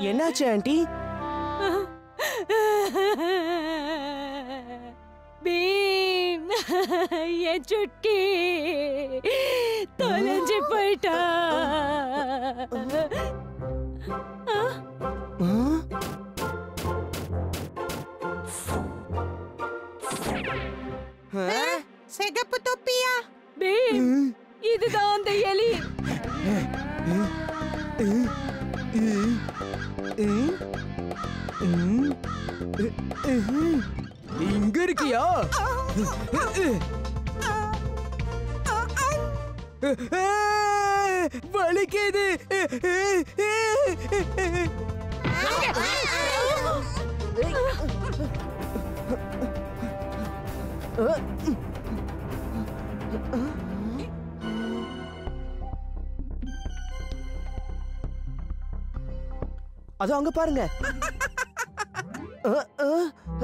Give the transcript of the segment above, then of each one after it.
என்னாச்சு aunty beam என் சுட்கி தொலைஞ்சு போயிட்டா ஆ? ஆ? சிகப்பு தொப்பியா பீம் இதுதான் அந்த எலி இங்க இருக்கியா வலிக்குது அதோ அங்க பாருங்க அ, அ, அ.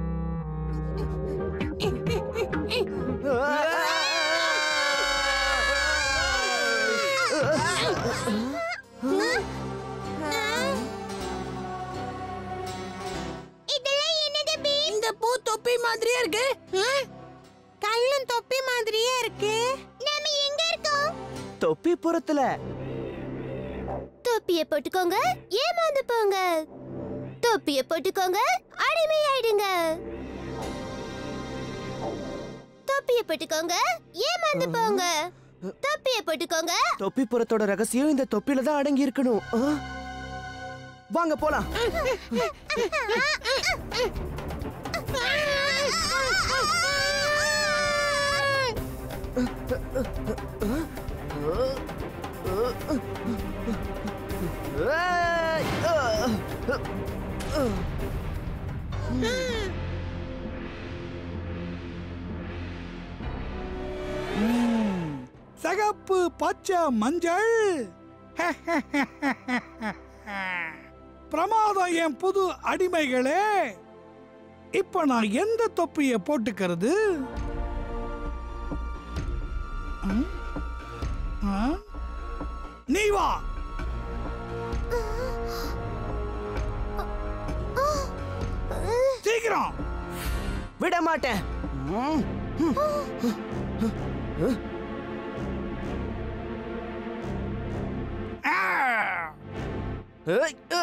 இதெல்லாம் என்னது பீ இந்த பூ தொப்பி மாதிரியே இருக்கு கல்லும் தொப்பி மாதிரியே இருக்கு நாம எங்க இருக்கோம் தொப்பி புறத்துல தொப்பிய போட்டுக்கோங்க ஏமாந்து போங்க தொப்பிய போட்டுக்கோங்க அடிமையாயிடுங்க தொப்பிய போட்டுக்கோங்க ஏமாந்து போங்க தொப்பிய போட்டுக்கோங்க தொப்பி புறத்தோட ரகசியம் இந்த தொப்பில தான் அடங்கி இருக்கணும் ஆ? வாங்க போலாம் ஏய்! ஆ! சிகப்பு பச்சை மஞ்சள் பிரமாதம் என் புது அடிமைகளே இப்ப நான் எந்த தொப்பிய போட்டுக்கிறது ம்? ஆ? நீ வா சீக்கிரம் விட மாட்டேன் ம். ஆ! ஏய்! ஆ!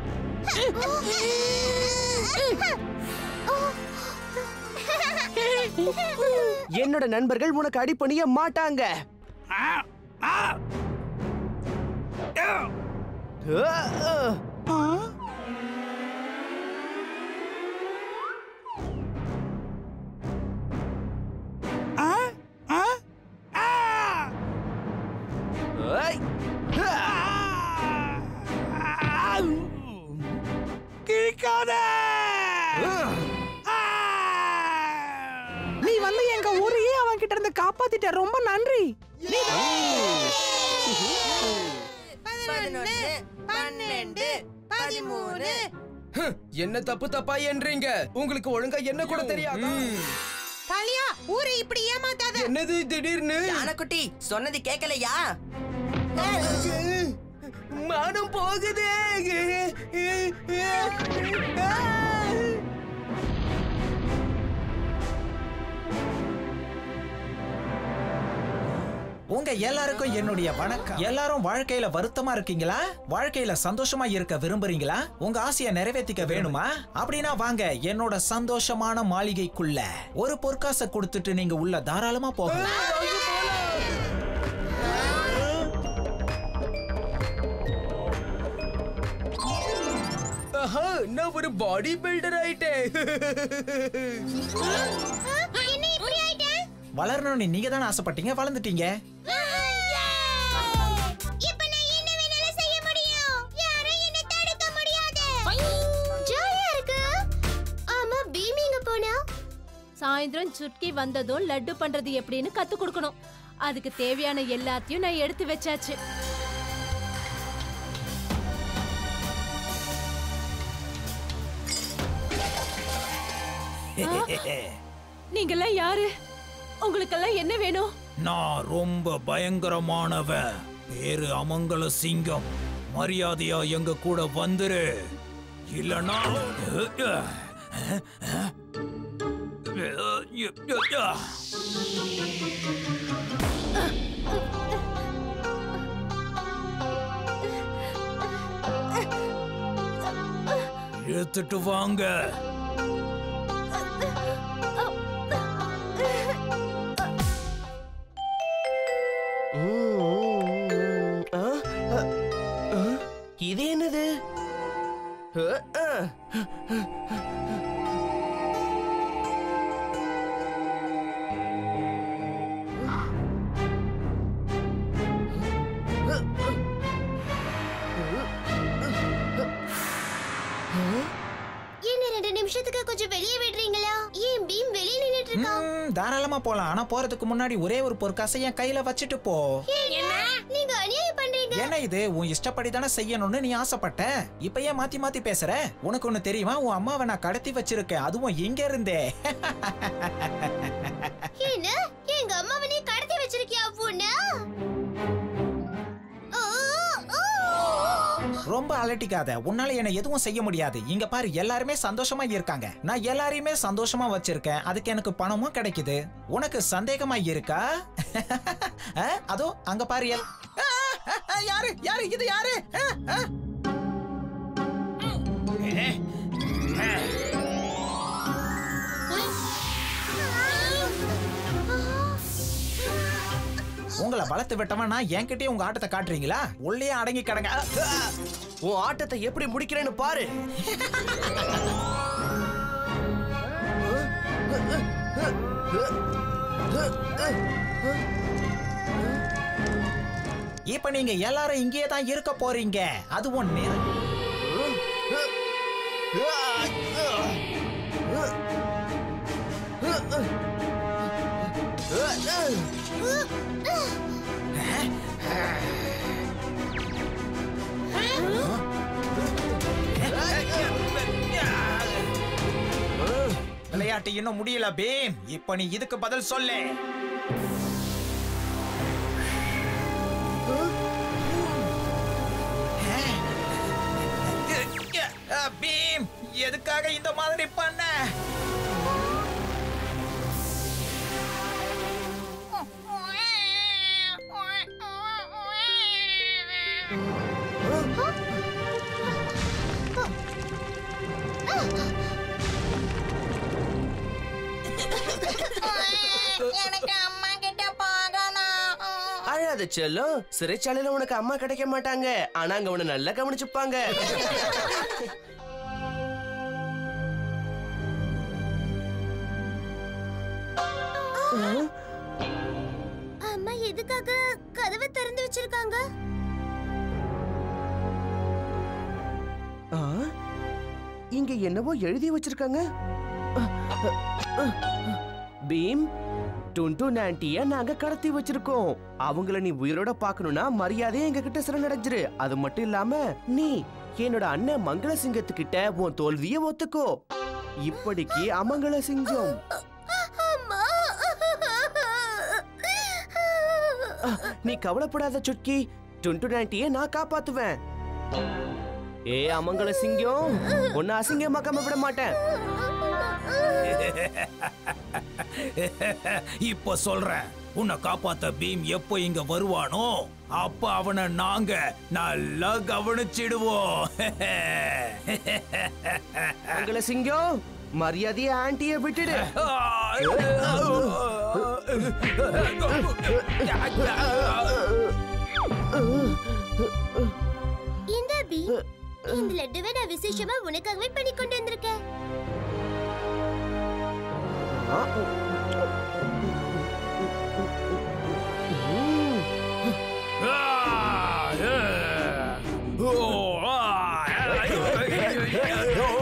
என்னோட நண்பர்கள் உனக்கு அடிப்பணிய மாட்டாங்க ஆ! ஆ! ஆ! ஆ! ஆ! ஆ? ஆ? ஆ? ஆ! ஏய்! ஆ! கிழிக்காத! ஆ! ஆ! நீ வந்து எங்க ஊரையே அவன் கிட்ட இருந்து காப்பாத்திட்ட ரொம்ப நன்றி பன்னெண்டு பதிமூணு என்ன தப்பு தப்பா என்றீங்க உங்களுக்கு ஒழுங்கா என்ன கூட தெரியாதா காளியா ஊரை இப்படி ஏமாத்தாத என்னது திடீர்னு யானைக்குட்டி சொன்னது கேட்கலையா மானம் போகுதே உங்க எல்லாருக்கும் என்னுடைய வணக்கம் எல்லாரும் வாழ்க்கையில வருத்தமா இருக்கீங்களா வாழ்க்கையில சந்தோஷமா இருக்க விரும்புறீங்களா உங்க ஆசையை நிறைவேற்றிக்க வேணுமா அப்படின்னா வாங்க என்னோட சந்தோஷமான மாளிகைக்குள்ள ஒரு பொற்காசை கொடுத்துட்டு நீங்க உள்ள தாராளமா போகலாம் ஆஹா, நான் ஒரு பாடி பில்டர் ஆயிட்டேன் என்ன இப்படி ஆயிட்டேன் வளரணும்னு நீங்க தானே ஆசைப்பட்டீங்க வளர்ந்துட்டீங்க இப்ப நான் என்ன வேணாலும் செய்ய முடியும் யாரும் என்ன தடுக்க முடியாது ஜாலியா இருக்கு ஆமா பீம் எங்க போனா சாயந்தரம் சுட்கி வந்ததும் லட்டு பண்றது எப்படின்னு கத்து கொடுக்கணும் அதுக்கு தேவையான எல்லாத்தையும் நான் எடுத்து வச்சாச்சு நீங்கெல்லாம் யாரு உங்களுக்கெல்லாம் என்ன வேணும் நான் ரொம்ப பயங்கரமானவன் பேரு அமங்கல சிங்கம் மரியாதையா எங்க கூட வந்துரு இல்லனா எடுத்துட்டு வாங்க ம், ஆ, ஆ, ஆ, இது என்னது ஆ, ஆ. என்ன ரெண்டு நிமிஷத்துக்கு கொஞ்சம் வெளியே விடுறீங்களா ஏன் பீம் வெளியே நின்னுட்டு இருக்கா ம், தாராளமா போலாம் ஆனா போறதுக்கு முன்னாடி ஒரே ஒரு பொற்காசை என் கையில வச்சுட்டு போ என்ன நீங்க அநியாயம் பண்றீங்க என்ன இது உன் இஷ்டப்படி தானே செய்யணும்னு நீ ஆசைப்பட்ட இப்ப ஏன் மாத்தி மாத்தி பேசுற உனக்கு ஒண்ணு தெரியுமா உன் அம்மாவை நான் கடத்தி வச்சிருக்கேன் அதுவும் இங்க இருந்தே என்ன எங்க அம்மாவை நீ கடத்தி வச்சிருக்கியா பொண்ணு ஓ, ஓ. ரொம்ப அலட்டிக்காத உன்னால என்ன எதுவும் செய்ய முடியாது இங்க பாரு எல்லாருமே சந்தோஷமா இருக்காங்க நான் எல்லாரையுமே சந்தோஷமா வச்சிருக்கேன் அதுக்கு எனக்கு பணமும் கிடைக்குது உனக்கு சந்தேகமா இருக்கா அஹ், அதோ அங்க பாரு எல்- ஆ, ஆ, ஆ, யாரு யாரு இது யாரு ஆ, ஆ. உங்களை வளர்த்து விட்டவன் நான் என்கிட்டயே உங்க ஆட்டத்தை காட்டுறீங்களா உள்ளே அடங்கி கடங்க அ, அ. உன் ஆட்டத்தை எப்படி முடிக்கிறேன்னு பாரு இப்ப நீங்க எல்லாரும் இங்கேயே தான் இருக்க போறீங்க அது ஒண்ணு விளையாட்டு இன்னும் முடியல பீம் இப்ப நீ இதுக்கு பதில் சொல்லு அஹ், பீம் எதுக்காக இந்த மாதிரி பண்ண எனக்கு அம்மா கிட்ட போகணும் அழாத செல்லம் சிறைச்சாலையில உனக்கு அம்மா கிடைக்க மாட்டாங்க ஆனா அங்க உன்னை நல்லா கவனிச்சுப்பாங்க அம்மா எதுக்காக கதவை திறந்து வச்சிருக்காங்க ஆ? இங்க என்னவோ எழுதி வச்சிருக்காங்க பீம் டுன்டு நான்டிய நாங்க கடத்தி வச்சிருக்கோம் அவங்கள நீ உயிரோட பார்க்கணும்னா மரியாதையா எங்க கிட்ட சரணடைஞ்சிரு அது மட்டும் இல்லாம நீ என்னோட அண்ணன் மங்கள சிங்கத்துக்கிட்ட உன் தோல்விய ஒத்துக்கோ இப்படிக்கு அமங்கல சிங்கம் அம்மா அஹ், நீ கவலைப்படாத சுட்கி டுன்டு நான்டிய நான் காப்பாத்துவேன் ஏ அமங்கல சிங்கம் உன்னை அசிங்கமாக்காம விட மாட்டேன் இப்ப சொல்றேன் உன்னை காப்பாத்த பீம் எப்போ இங்க வருவானோ அப்ப அவனை நாங்க நல்லா கவனிச்சிடுவோம் மங்கள சிங்கம் மரியாதையா ஆன்ட்டிய விட்டுடு இந்த பி இந்த லட்டுவை நான் விசேஷமா உனக்காகவே பண்ணி கொண்டு வந்திருக்கேன் ஓ